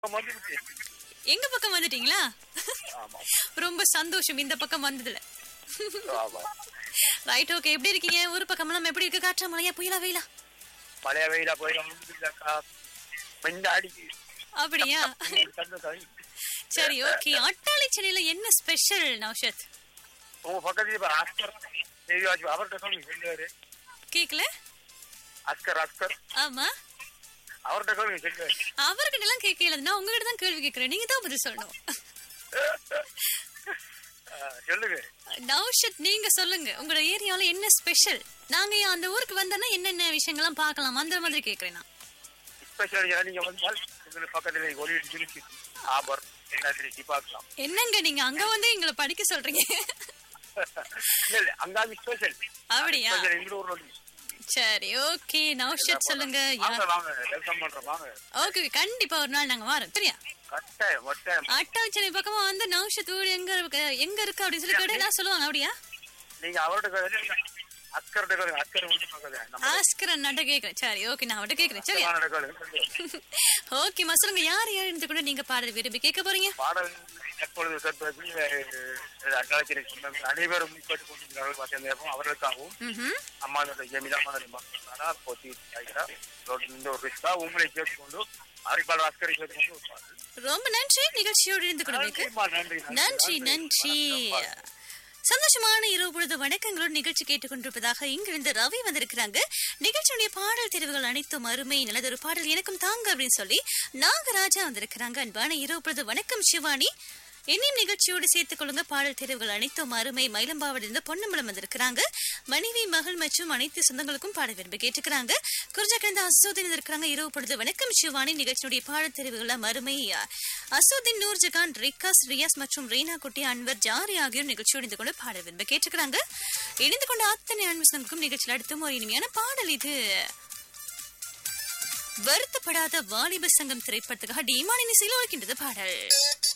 வந்துருச்சு எங்க பக்கம் வந்துட்டீங்களா ஆமா ரொம்ப சந்தோஷம் இந்த பக்கம் வந்ததுல ஆமா ரைட் ஓகே எப்படி இருக்கீங்க ஊர் பக்கமெல்லாம் எப்படி இருக்கு காற்றா மழையா புயலா வெயிலா பழைய வெயில போய் வந்துருக்கா மெந்த அடிக்கு அப்படியா தந்து கை. சரி ஓகே அட்டாளி சென்னையில என்ன ஸ்பெஷல் நௌஷத் உங்க பக்கத்துல இப்ப அஸ்கர் தேவியாஜி அவர்கிட்ட சொல்லி சொல்லுவாரு கேக்கல அஸ்கர் அஸ்கர் ஆமா அவர்கிட்ட சொல்லுங்க சொல்லுவாரு அவர்கிட்ட எல்லாம் கேட்கல நான் உங்ககிட்ட தான் கேள்வி கேட்கிறேன் நீங்க தான் பதில் சொல்லணும் அஹ், சொல்லுங்க நௌஷத் நீங்க சொல்லுங்க உங்களோட ஏரியால என்ன ஸ்பெஷல் நாங்க ஏன் அந்த ஊருக்கு வந்தோம்னா என்னென்ன விஷயங்கள்லாம் பார்க்கலாம் அந்த மாதிரி கேக்குறேன் நான் ஸ்பெஷல் நீங்க வந்தால் உங்களுக்கு பக்கத்துல ஒளி இருக்கு ஆபர் என்ன திருச்சி பார்க்கலாம் என்னங்க நீங்க அங்க வந்து எங்களை படிக்க சொல்றீங்க இல்ல இல்ல அங்காவது ஸ்பெஷல் அப்படியா ஸ்பெஷல் எங்க ஊர்ல ஒண்ணு. சரி ஓகே நௌஷத் சொல்லுங்க வாங்க வாங்க வெல்கம் பண்றோம் வாங்க ஓகே கண்டிப்பா ஒரு நாள் நாங்க வரோம் சரியா கட்டாயம் கட்டாயம் அட்டாளி சென்னை பக்கமா வந்து நௌஷத் வீடு எங்க இருக்கு எங்க இருக்கு அப்படின்னு சொல்லி கேட்டு நான் சொல்லுவாங்க அப்படியா நீங்க அவர்கிட்ட கேளுங்க. அஸ்கர்கிட்ட கேளுங்க. அஸ்கர் வந்து பக்கத்துல. நம்ம ஆஸ்கர் அண்ணாட்ட கேக்குறேன் சரி ஓகே நான் அவட்ட கேக்குறேன் சரியா அஸ்கர்கிட்ட கேளுங்க. ஓகே சொல்லுங்க யார் யார் இருந்து கூட நீங்க பாடல் விரும்பி கேட்க போறீங்க பாடல் எப்பொழுது கேட்பது அக்காலத்திற்கு சொந்தங்கள் அனைவரும் கேட்டுக் கொண்டிருக்கிறார்கள் பார்த்த நேரம் அவர்களுக்காகவும் ம்ஹும். அம்மா ஜெமிதா மாதிரி மக்களானா போத்தி ஆகிறா இந்த ஒரு ரிஸ்கா உங்களை கேட்டுக்கொண்டு அறிவாளர் அஸ்கரை கேட்டுக்கொண்டு ஒரு பாடல். ரொம்ப நன்றி நிகழ்ச்சியோடு இருந்து கொடுமைக்கு நன்றிம்மா, நன்றி நன்றி நன்றி சந்தோஷமான இரவு பொழுது வணக்கங்களோடு நிகழ்ச்சி கேட்டுக்கொண்டிருப்பதாக இங்கிருந்து ரவி வந்திருக்கிறாங்க நிகழ்ச்சியுடைய பாடல் தெரிவுகள் அனைத்தும் அருமை நல்லதொரு பாடல் எனக்கும் தாங்க அப்படின்னு சொல்லி நாகராஜா வந்திருக்கிறாங்க அன்பான இரவு பொழுது வணக்கம் சிவானி என்னையும் நிகழ்ச்சியோடு சேர்த்துக் கொள்ளுங்க பாடல் தெரிவுகள் அனைத்தும் அருமை மயிலம்பாவிலிருந்து பொன்னம்பலம் வந்திருக்கிறாங்க மனைவி மகள் மற்றும் அனைத்து சொந்தங்களுக்கும் பாட விரும்பி கேட்டுக்கிறாங்க குறிஞ்சாக்கிழந்த அசோதின் இருக்கிறாங்க இரவு பொழுது வணக்கம் சிவானி நிகழ்ச்சியுடைய பாடல் தெரிவுகள் அருமை அசோதின் நூர் ஜகான் ரிகாஸ் ரியாஸ் மற்றும் ரீனா குட்டி அன்வர் ஜாரி ஆகியோர் நிகழ்ச்சியோடு இணைந்து கொண்டு பாட விரும்பி கேட்டுக்கிறாங்க இணைந்து கொண்ட அத்தனை அன்பு சொந்தங்களுக்கும் நிகழ்ச்சியில் அடுத்தும் ஒரு இனிமையான பாடல் இது வருத்தப்படாத வாலிப சங்கம் திரைப்படத்துக்காக டிமானின் இசையில் ஒழிக்கின்றது பாடல்